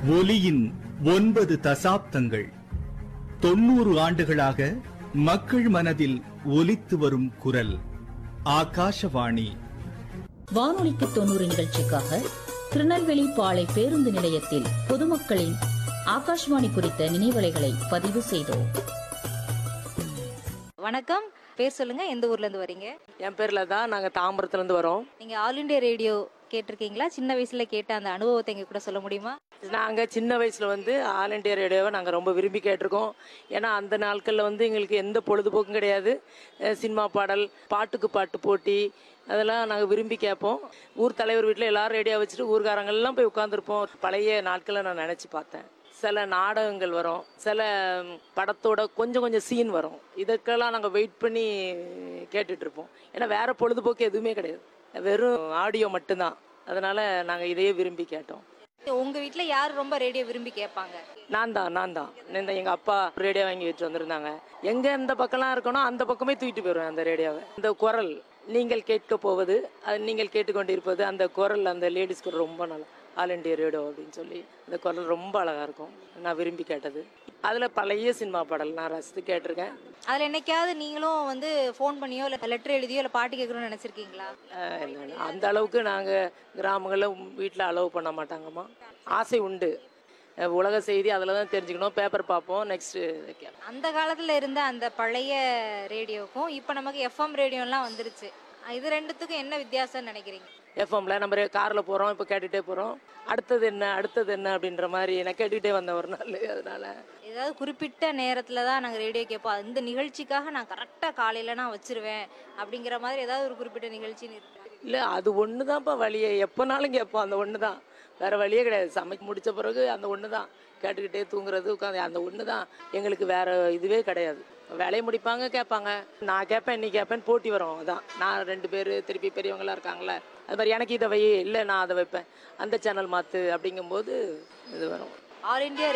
ஒலியின் ஒன்பது தசாப்தங்கள் தொண்ணூறு ஆண்டுகளாக மக்கள் மனதில் ஒலித்து வரும் குரல் ஆகாஷவாணி வானொலிக்கு தொண்ணூறு நிகழ்ச்சிக்காக திருநெல்வேலி பாளை பேருந்து நிலையத்தில் பொதுமக்களின் ஆகாஷ்வாணி குறித்த நினைவலைகளை பதிவு செய்தோம் வணக்கம் பேர் சொல்லுங்க எந்த ஊர்ல இருந்து வரீங்க என் பேர்ல தான் நாங்க தாம்பரத்துல இருந்து வரோம் நீங்க ஆல் இண்டியா ரேடியோ கேட்டிருக்கீங்களா சின்ன வயசுல கேட்ட அந்த அனுபவத்தை எங்க கூட சொல்ல முடியுமா நாங்க சின்ன வயசுல வந்து ஆல் இண்டியா ரேடியோவை நாங்க ரொம்ப விரும்பி கேட்டிருக்கோம் ஏன்னா அந்த நாட்கள்ல வந்து எங்களுக்கு எந்த பொழுதுபோக்கும் கிடையாது அஹ் சினிமா பாடல் பாட்டுக்கு பாட்டு போட்டி அதெல்லாம் நாங்கள் விரும்பி கேட்போம் ஊர் தலைவர் வீட்டில் எல்லாரும் ரேடியோ வச்சுட்டு ஊர்காரங்கள்லாம் போய் உட்காந்துருப்போம் பழைய நாட்களை நான் நினச்சி பார்த்தேன் சில நாடகங்கள் வரும் சில ம், படத்தோட கொஞ்சம் கொஞ்சம் சீன் வரும் இதுக்கெல்லாம் நாங்கள் வெயிட் பண்ணி கேட்டுட்டு இருப்போம் ஏன்னா வேற பொழுதுபோக்கு எதுவுமே கிடையாது வெறும் ஆடியோ மட்டும்தான் அதனால நாங்கள் இதையே விரும்பி கேட்டோம் உங்க வீட்ல யார் ரொம்ப ரேடியோ விரும்பி கேட்பாங்க நான் தான் நான் தான் இந்த எங்க அப்பா ரேடியோ வாங்கி வச்சு வந்திருந்தாங்க எங்க இந்த பக்கம்லாம் இருக்கணும் அந்த பக்கமே தூக்கிட்டு போயிடுவேன் அந்த ரேடியோவை இந்த குரல் நீங்கள் கேட்க போவது அது நீங்கள் கேட்டுக்கொண்டிருப்பது அந்த குரல் அந்த லேடிஸ் குரல் ரொம்ப நல்லா ஆல் இண்டியா ரேடியோ அப்படின்னு சொல்லி அந்த குரல் ரொம்ப அழகா இருக்கும் நான் விரும்பி கேட்டது அதுல பழைய சினிமா பாடல் நான் ரசித்து கேட்டிருக்கேன் அதுல என்னைக்காவது நீங்களும் வந்து ஃபோன் பண்ணியோ இல்ல லெட்டர் எழுதியோ இல்ல பாட்டு கேட்கணும்னு நினைச்சிருக்கீங்களா அஹ் இல்ல, இல்ல. அந்த அளவுக்கு நாங்க கிராமங்களில் வீட்டில் அலோவ் பண்ண மாட்டாங்கம்மா ஆசை உண்டு அஹ் உலக செய்தி அதில் தான் தெரிஞ்சுக்கணும் பேப்பர் பார்ப்போம் நெக்ஸ்ட் அந்த காலத்துல இருந்த அந்த பழைய ரேடியோக்கும் இப்ப நமக்கு எஃப்எம் ரேடியோலாம் வந்துருச்சு இது ரெண்டுத்துக்கும் என்ன வித்தியாசம்னு நினைக்கிறீங்க எஃப்எம்ல நம்ம காரில் போகிறோம் இப்போ கேட்டுகிட்டே போகிறோம் அடுத்தது என்ன அடுத்தது என்ன அப்படின்ற மாதிரி நான் கேட்டுக்கிட்டே வந்தேன் ஒரு நாள் அதனால ஏதாவது குறிப்பிட்ட நேரத்துல தான் நாங்க ரேடியோ கேட்போம் இந்த நிகழ்ச்சிக்காக நான் கரெக்டா காலையில நான் வச்சிருவேன் அப்படிங்கிற மாதிரி ஏதாவது ஒரு குறிப்பிட்ட நிகழ்ச்சின்னு இருக்கு இல்லை அது ஒன்று தான்ப்பா வழியே எப்போனாலும் கேட்போம் அந்த ஒன்று தான் வேறு வழியே கிடையாது சமைக்க முடிச்ச பிறகு அந்த ஒன்று தான் கேட்டுக்கிட்டே தூங்குறது உட்காந்து அந்த ஒன்று தான் எங்களுக்கு வேற இதுவே கிடையாது வேலையை முடிப்பாங்க கேட்பாங்க நான் கேட்பேன் நீ கேட்பேன் போட்டி வரும் அதான் நான் ரெண்டு பேர் திருப்பி பெரியவங்களாம் இருக்காங்களே அது மாதிரி எனக்கு இதை வை இல்லை நான் அதை வைப்பேன் அந்த சேனல் மாற்று அப்படிங்கும்போது இது வரும் ஆல் இண்டியா